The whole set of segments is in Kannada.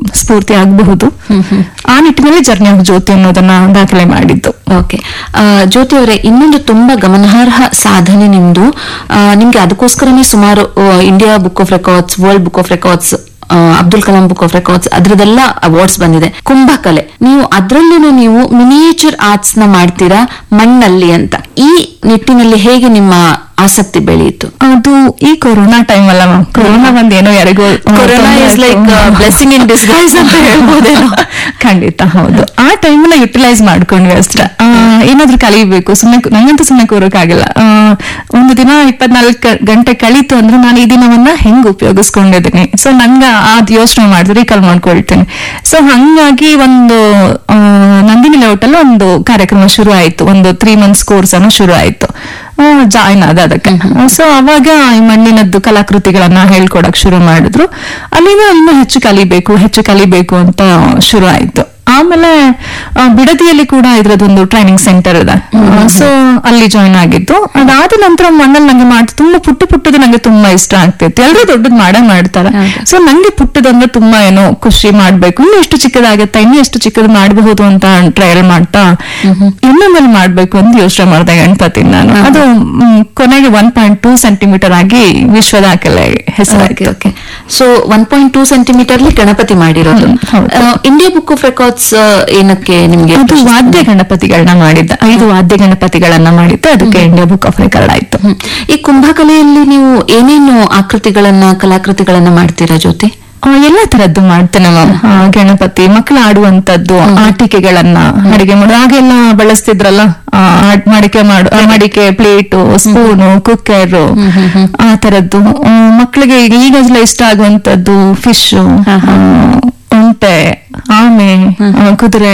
ಸ್ಫೂರ್ತಿ ಆಗಬಹುದು ಆ ನಿಟ್ಟಿನಲ್ಲಿ ಜರ್ನಿ ಆಫ್ ಜ್ಯೋತಿ ಅನ್ನೋದನ್ನ ದಾಖಲೆ ಮಾಡಿದ್ದು ಓಕೆ ಜ್ಯೋತಿ ಅವರೇ ಇನ್ನೊಂದು ತುಂಬಾ ಗಮನಾರ್ಹ ಸಾಧನೆ ನಿಮ್ದು ಆ, ನಿಮ್ಗೆ ಅದಕ್ಕೋಸ್ಕರನೇ ಸುಮಾರು India book of records world book of records Abdul Kalam book of records ಅದ್ರದೆಲ್ಲ ಅವಾರ್ಡ್ಸ್ ಬಂದಿದೆ ಕುಂಭಕಲೆ ನೀವು ಅದ್ರಲ್ಲೂ ನೀವು ಮಿನಿಯೇಚರ್ ಆರ್ಟ್ಸ್ ನ ಮಾಡ್ತೀರಾ ಮಣ್ಣಲ್ಲಿ ಅಂತ ಈ ನಿಟ್ಟಿನಲ್ಲಿ ಹೇಗೆ ನಿಮ್ಮ ಆಸಕ್ತಿ ಬೆಳೆಯಿತು ಅದು ಈ ಕೊರೋನಾ ಟೈಮ್ ಅಲ್ಲ ಮ್ಯಾಮ್ ಕೊರೋನಾ ಬಂದ್ ಏನೋ ಯಾರಿಗೋ corona is like blessing in disguise ಅಂತ ಹೇಳ್ಬೋದೇನೋ ಖಂಡಿತ ಹೌದು ಆ ಟೈಮ್ ನ ಯುಟಿಲೈಸ್ ಮಾಡ್ಕೊಂಡ್ವಿ ಅಷ್ಟೇ ಆ, ಏನಾದ್ರೂ ಕಲಿಬೇಕು ಸುಮ್ಮನೆ ನಂಗಂತೂ ಸುಮ್ಮನೆ ಕೂರಕ್ಕಾಗಿಲ್ಲ ಆ, ಒಂದು ದಿನ ಇಪ್ಪತ್ನಾಲ್ಕು ಗಂಟೆ ಕಳೀತು ಅಂದ್ರೆ ನಾನು ಈ ದಿನವನ್ನ ಹೆಂಗ್ ಉಪಯೋಗಿಸ್ಕೊಂಡಿದ್ದೀನಿ ಸೊ ನನ್ಗ ಅದ್ ಯೋಚನೆ ಮಾಡಿದ್ರೆ ರೀಕಾಲ್ ಮಾಡ್ಕೊಳ್ತೀನಿ ಸೊ ಹಂಗಾಗಿ ಒಂದು ಆ, ನಂದಿನಿ ಲೇಔಟ್ ಅಲ್ಲಿ ಒಂದು ಕಾರ್ಯಕ್ರಮ ಶುರು ಆಯ್ತು ಒಂದು ತ್ರೀ ಮಂತ್ಸ್ ಕೋರ್ಸ್ ಅನ್ನೋ ಶುರು ಆಯ್ತು ಜಾಯಿನ್ ಆದ ಅದಕ್ಕೆ ಸೊ ಅವಾಗ ಈ ಮಣ್ಣಿನದ್ದು ಕಲಾಕೃತಿಗಳನ್ನ ಹೇಳ್ಕೊಡಕ್ ಶುರು ಮಾಡಿದ್ರು ಅಲ್ಲಿಂದ ಇನ್ನೂ ಹೆಚ್ಚು ಕಲಿಬೇಕು ಹೆಚ್ಚು ಕಲಿಬೇಕು ಅಂತ ಶುರು ಆಯ್ತು ಆಮೇಲೆ ಆ, ಬಿಡದಿಯಲ್ಲಿ ಕೂಡ ಇದ್ರದೊಂದು ಟ್ರೈನಿಂಗ್ ಸೆಂಟರ್ ಇದೆ ಸೊ ಅಲ್ಲಿ ಜಾಯಿನ್ ಆಗಿದ್ದು ಅದಾದ ನಂತರ ಮಣ್ಣಲ್ಲಿ ನಂಗೆ ಮಾಡಿ ತುಂಬಾ ಪುಟ್ಟ ಪುಟ್ಟದು ನಂಗೆ ತುಂಬಾ ಇಷ್ಟ ಆಗ್ತಿತ್ತು ಎಲ್ಲರೂ ದೊಡ್ಡದು ಮಾಡೇ ಮಾಡ್ತಾರೆ ಸೊ ನಂಗೆ ಪುಟ್ಟದಂದ್ರೆ ತುಂಬಾ ಏನೋ ಖುಷಿ ಮಾಡ್ಬೇಕು ಇನ್ನು ಎಷ್ಟು ಚಿಕ್ಕದಾಗತ್ತೆ ಇನ್ನು ಎಷ್ಟು ಚಿಕ್ಕದು ಮಾಡಬಹುದು ಅಂತ ಟ್ರಯಲ್ ಮಾಡ್ತಾ ಇನ್ನೊಮ್ಮೆ ಮಾಡ್ಬೇಕು ಅಂತ ಯೋಚನೆ ಮಾಡಿದೆ ಗಣಪತಿ ನಾನು ಅದು ಮ್, ಕೊನೆಗೆ ಒನ್ ಪಾಯಿಂಟ್ ಟೂ ಸೆಂಟಿಮೀಟರ್ ಆಗಿ ವಿಶ್ವ ದಾಖಲೆ ಹೆಸರಾಯ್ತು okay so one point two centimetre Ganapathi ಮಾಡಿರೋದು ಹ್ಮ್, ಹೌದು. ಇಂಡಿಯಾ ಬುಕ್ ಆಫ್ ರೆಕಾರ್ಡ್ಸ್ ಏನಕ್ಕೆ ನಿಮ್ಗೆ ಅದು ವಾದ್ಯ ಗಣಪತಿಗಳನ್ನ ಮಾಡಿದ್ದ ಐದು ವಾದ್ಯ ಗಣಪತಿಗಳನ್ನ ಮಾಡಿದ್ದು ಅದಕ್ಕೆ ಇಂಡಿಯಾ ಬುಕ್ ಆಫ್ ರೆಕಾರ್ಡ್ ಆಯ್ತು ಹ್ಮ್. ಈ ಕುಂಭಕಲೆಯಲ್ಲಿ ನೀವು ಏನೇನು ಆಕೃತಿಗಳನ್ನ ಕಲಾಕೃತಿಗಳನ್ನ ಮಾಡ್ತೀರಾ ಜ್ಯೋತಿ ಆ, ಎಲ್ಲಾ ತರದ್ದು ಮಾಡ್ತೇನೆ ಮ್ಯಾಮ್ ಗಣಪತಿ ಮಕ್ಕಳು ಆಡುವಂತದ್ದು ಆಟಿಕೆಗಳನ್ನ ಅಡಿಗೆ ಮಾಡೋದು ಆಗೆಲ್ಲ ಬಳಸ್ತಿದ್ರಲ್ಲ ಆ, ಆಡ್- ಮಡಿಕೆ ಮಾಡು ಆ, ಮಡಿಕೆ ಪ್ಲೇಟು ಸ್ಪೂನು ಕುಕ್ಕರ್ ಆ ತರದ್ದು ಆ, ಮಕ್ಕಳಿಗೆ ಈಗಲೇ ಇಷ್ಟ ಆಗುವಂತದ್ದು ಫಿಶ್ ಒಂಟೆ ಆಮೆ ಆ, ಕುದುರೆ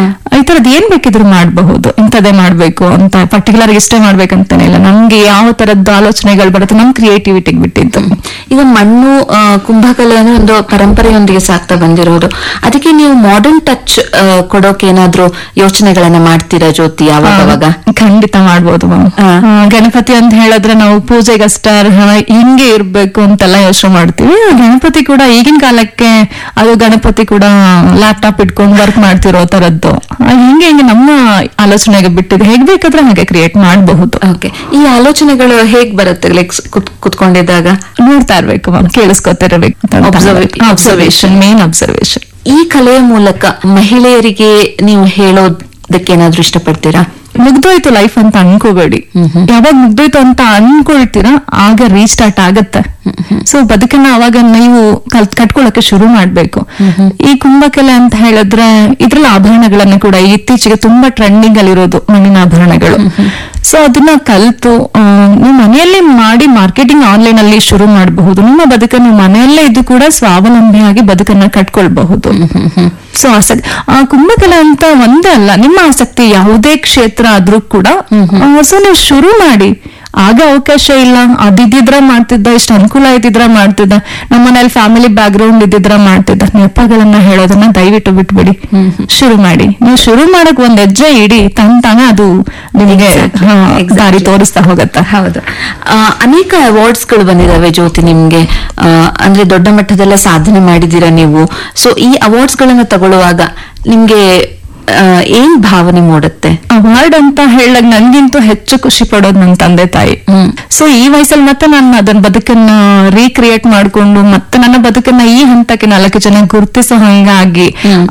ಈ ತರದ್ ಏನ್ ಬೇಕಿದ್ರು ಮಾಡಬಹುದು ಇಂಥದ್ದೇ ಮಾಡ್ಬೇಕು ಅಂತ ಪರ್ಟಿಕ್ಯುಲರ್ ಇಷ್ಟೇ ಮಾಡ್ಬೇಕಂತಾನೆ ಇಲ್ಲ ನಮ್ಗೆ ಯಾವ ತರದ್ದು ಆಲೋಚನೆಗಳು ಬರುತ್ತೆ ನಮ್ ಕ್ರಿಯೇಟಿವಿಟಿಗೆ ಬಿಟ್ಟಿದ್ದು ಈಗ ಮಣ್ಣು ಆ, ಕುಂಭಕಲೆ ಅಂದ್ರೆ ಒಂದು ಪರಂಪರೆಯೊಂದಿಗೆ ಸಾಕ್ತಾ ಬಂದಿರೋದು ಅದಕ್ಕೆ ನೀವು ಮಾಡರ್ನ್ ಟಚ್ ಕೊಡೋಕೆ ಏನಾದ್ರೂ ಯೋಚನೆಗಳನ್ನ ಮಾಡ್ತೀರಾ ಜ್ಯೋತಿ ಯಾವಾಗ ಅವಾಗ ಖಂಡಿತ ಮಾಡ್ಬೋದು ಮ್ಯಾಮ್ ಹಾ. ಗಣಪತಿ ಅಂತ ಹೇಳಿದ್ರೆ ನಾವು ಪೂಜೆಗಷ್ಟೇ ಅರ್ಹ ಹಿಂಗೆ ಇರ್ಬೇಕು ಅಂತೆಲ್ಲ ಯೋಚನೆ ಮಾಡ್ತೀವಿ ಗಣಪತಿ ಕೂಡ ಈಗಿನ ಕಾಲಕ್ಕೆ ಅದು ಗಣಪತಿ ಕೂಡ ಲ್ಯಾಪ್ಟಾಪ್ ಇಟ್ಕೊಂಡು ವರ್ಕ್ ಮಾಡ್ತಿರೋ ತರದ್ದು ಆ, ಹಿಂಗೆ ಹಿಂಗೆ ನಮ್ಮ ಆಲೋಚನೆಗೆ ಬಿಟ್ಟಿದೆ ಹೇಗ್ ಬೇಕಾದ್ರೆ ಹಾಗೆ ಕ್ರಿಯೇಟ್ ಮಾಡಬಹುದು ಓಕೆ ಈ ಆಲೋಚನೆಗಳು ಹೇಗ್ ಬರುತ್ತೆ ಲೈಕ್ ಕುತ್ಕೊಂಡಿದ್ದಾಗ ನೋಡ್ತಾ ಇರ್ಬೇಕು ಮ್ಯಾಮ್ ಕೇಳಿಸ್ಕೊತಿರ್ಬೇಕು Observa- ಅಬ್ಸರ್ವೇಷನ್ ಮೇನ್ ಅಬ್ಸರ್ವೇಷನ್ ಈ ಕಲೆಯ ಮೂಲಕ ಮಹಿಳೆಯರಿಗೆ ನೀವು ಹೇಳೋದಕ್ಕೆ ಏನಾದ್ರೂ ಇಷ್ಟಪಡ್ತೀರಾ ಮುಗ್ದೋಯ್ತು ಲೈಫ್ ಅಂತ ಅನ್ಕೋಬೇಡಿ ಯಾವಾಗ ಮುಗ್ದೋಯ್ತು ಅಂತ ಅನ್ಕೊಳ್ತೀರಾ ಆಗ ರೀಸ್ಟಾರ್ಟ್ ಆಗತ್ತೆ ಸೊ ಬದುಕನ್ನ ಅವಾಗ ನೀವು ಕಲ್ ಕಟ್ಕೊಳಕ್ಕೆ ಶುರು ಮಾಡ್ಬೇಕು ಈ ಕುಂಭಕಲೆ ಅಂತ ಹೇಳಿದ್ರೆ ಇದ್ರಲ್ಲಿ ಆಭರಣಗಳನ್ನ ಕೂಡ ಇತ್ತೀಚೆಗೆ ತುಂಬಾ ಟ್ರೆಂಡಿಂಗ್ ಅಲ್ಲಿರೋದು ಮಣ್ಣಿನ ಆಭರಣಗಳು ಸೊ ಅದನ್ನ ಕಲ್ತು ಆ, ನೀವು ಮನೆಯಲ್ಲೇ ಮಾಡಿ ಮಾರ್ಕೆಟಿಂಗ್ ಆನ್ಲೈನ್ ಅಲ್ಲಿ ಶುರು ಮಾಡಬಹುದು ನಿಮ್ಮ ಬದುಕನ್ನು ಮನೆಯಲ್ಲೇ ಇದ್ದು ಕೂಡ ಸ್ವಾವಲಂಬಿಯಾಗಿ ಬದುಕನ್ನ ಕಟ್ಕೊಳ್ಬಹುದು ಸೊ ಆಸಕ್ತಿ ಆ ಕುಂಭಕಲೆ ಅಂತ ಒಂದೇ ಅಲ್ಲ ನಿಮ್ಮ ಆಸಕ್ತಿ ಯಾವುದೇ ಕ್ಷೇತ್ರ ಆದ್ರೂ ಕೂಡ ಸೊ ನೀವು ಶುರು ಮಾಡಿ ಆಗ ಅವಕಾಶ ಇಲ್ಲ ಅದಿದ್ದಿದ್ರ ಮಾಡ್ತಿದ್ದ ಇಷ್ಟು ಅನುಕೂಲ ಇದ್ದಿದ್ರ ಮಾಡ್ತಿದ್ದ ನಮ್ಮ ಮನೇಲಿ ಫ್ಯಾಮಿಲಿ ಬ್ಯಾಕ್ ಗ್ರೌಂಡ್ ಇದ್ದಿದ್ರ ಮಾಡ್ತಿದ್ದ ನೆಪಗಳನ್ನ ಹೇಳೋದನ್ನ ದಯವಿಟ್ಟು ಬಿಟ್ಬಿಡಿ ಶುರು ಮಾಡಿ ನೀವು ಶುರು ಮಾಡಕ್ ಒಂದ್ ಹೆಜ್ಜೆ ಇಡಿ ತನ್ ತಾನೇ ಅದು ನಿಮಗೆ ಹಾ, ದಾರಿ ತೋರಿಸ್ತಾ ಹೋಗತ್ತ ಹೌದು ಆ, ಅನೇಕ ಅವಾರ್ಡ್ಸ್ ಗಳು ಬಂದಿದಾವೆ ಜ್ಯೋತಿ ನಿಮ್ಗೆ ಆ, ಅಂದ್ರೆ ದೊಡ್ಡ ಮಟ್ಟದಲ್ಲ ಸಾಧನೆ ಮಾಡಿದೀರಾ ನೀವು ಸೊ ಈ ಅವಾರ್ಡ್ಸ್ ಗಳನ್ನ ತಗೊಳ್ಳುವಾಗ ನಿಮ್ಗೆ ಆ, ಏನ್ ಭಾವನೆ ಮೂಡುತ್ತೆ ಅವಾರ್ಡ್ ಅಂತ ಹೇಳಕ್ ನನ್ಗಿಂತೂ ಹೆಚ್ಚು ಖುಷಿ ಪಡೋದು ನನ್ನ ತಂದೆ ತಾಯಿ ಸೊ ಈ ವಯಸ್ಸಲ್ಲಿ ಮತ್ತೆ ನಾನು ಅದನ್ನ ಬದುಕನ್ನ ರೀಕ್ರಿಯೇಟ್ ಮಾಡ್ಕೊಂಡು ಮತ್ತೆ ನನ್ನ ಬದುಕನ್ನ ಈ ಹಂತಕ್ಕೆ ನಾಲ್ಕು ಜನ ಗುರುತಿಸೋ ಹಂಗಾಗಿ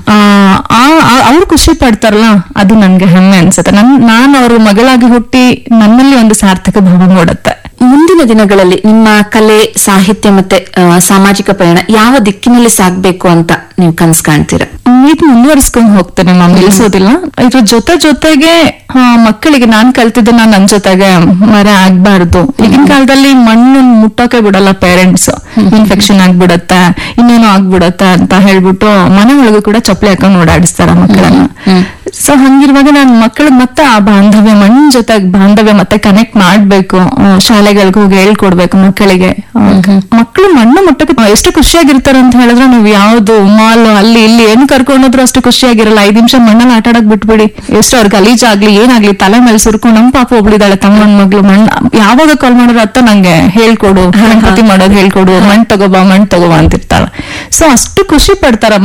ಅವ್ರು ಖುಷಿ ಪಡ್ತಾರಲ್ಲ ಅದು ನನ್ಗೆ ಹೆಮ್ಮೆ ಅನ್ಸುತ್ತೆ ನನ್ ನಾನ್ ಅವ್ರ ಮಗಳಾಗಿ ಹುಟ್ಟಿ ನನ್ನಲ್ಲಿ ಒಂದು ಸಾರ್ಥಕ ಭಾವ ಮೂಡುತ್ತೆ ಮುಂದಿನ ದಿನಗಳಲ್ಲಿ ನಿಮ್ಮ ಕಲೆ ಸಾಹಿತ್ಯ ಮತ್ತೆ ಆ, ಸಾಮಾಜಿಕ ಪಯಣ ಯಾವ ದಿಕ್ಕಿನಲ್ಲಿ ಸಾಗ್ಬೇಕು ಅಂತ ನೀವು ಕನ್ಸ್ ಕಾಣ್ತೀರಾ ಇದು ಮುಂದುವರಿಸ್ಕೊಂಡು ಹೋಗ್ತೇನೆ ಮ್ಯಾಮ್ ನಿಲ್ಸೋದಿಲ್ಲ ಇದ್ರ ಜೊತೆ ಜೊತೆಗೆ ಆ, ಮಕ್ಕಳಿಗೆ ನಾನ್ ಕಲ್ತಿದ್ದು ನಾನ್ ನನ್ ಜೊತೆಗೆ ಮರೆ ಆಗ್ಬಾರ್ದು ಈಗಿನ ಕಾಲದಲ್ಲಿ ಮಣ್ಣು ಮುಟ್ಟೋಕೆ ಬಿಡಲ್ಲ ಪೇರೆಂಟ್ಸ್ ಇನ್ಫೆಕ್ಷನ್ ಆಗ್ಬಿಡತ್ತೆ ಇನ್ನೇನೋ ಆಗ್ಬಿಡತ್ತೆ ಅಂತ ಹೇಳ್ಬಿಟ್ಟು ಮನೆ ಒಳಗೂ ಕೂಡ ಚಪ್ಪಲಿ ಹಾಕೊಂಡು ಓಡಾಡಿಸ್ತಾರ ಮಕ್ಕಳನ್ನ ಸೊ ಹಂಗಿರುವಾಗ ನಾನ್ ಮಕ್ಕಳಿಗೆ ಮತ್ತೆ ಆ ಬಾಂಧವ್ಯ ಮಣ್ಣಿನ ಜೊತೆ ಬಾಂಧವ್ಯ ಮತ್ತೆ ಕನೆಕ್ಟ್ ಮಾಡ್ಬೇಕು ಆ, ಶಾಲೆಗಳಿಗೆ ಹೋಗಿ ಹೇಳ್ಕೊಡ್ಬೇಕು ಮಕ್ಕಳಿಗೆ ಮಕ್ಕಳು ಮಣ್ಣು ಮುಟ್ಟಕ್ಕೆ ಎಷ್ಟು ಖುಷಿಯಾಗಿರ್ತಾರೆ ಅಂತ ಹೇಳಿದ್ರೆ ನೀವು ಯಾವ್ದು ಮಾಲ್ ಅಲ್ಲಿ ಇಲ್ಲಿ ಏನು ಕರ್ಕೊಂಡೋದ್ರು ಅಷ್ಟು ಖುಷಿಯಾಗಿರಲ್ಲ ಐದ್ ನಿಮಿಷ ಮಣ್ಣಲ್ಲಿ ಆಟ ಆಡಕ್ ಬಿಟ್ಬಿಡಿ ಎಷ್ಟು ಅವ್ರ ಗಲೀಜಾಗ್ಲಿ ಏನಾಗ್ಲಿ ತಲೆ ಮೇಲೆ ಸುರ್ಕೊಂಡು ನಮ್ ಪಾಪ ಒಬ್ಳಿದಾಳೆ ತಮ್ಮನ್ ಮಗ್ಳು ಮಣ್ಣು ಯಾವಾಗ ಕಾಲ್ ಮಾಡಿದ್ರು ಅತ್ತ ನಂಗೆ ಹೇಳ್ಕೊಡು ಗಣಪತಿ ಮಾಡೋದು ಹೇಳ್ಕೊಡು ಮಣ್ಣ್ ತಗೋಬಾ ಮಣ್ಣ್ ತಗೋಬಾ ಅಂತಿರ್ತಾಳ ಸೊ ಅಷ್ಟು ಖುಷಿ ಪಡ್ತಾರ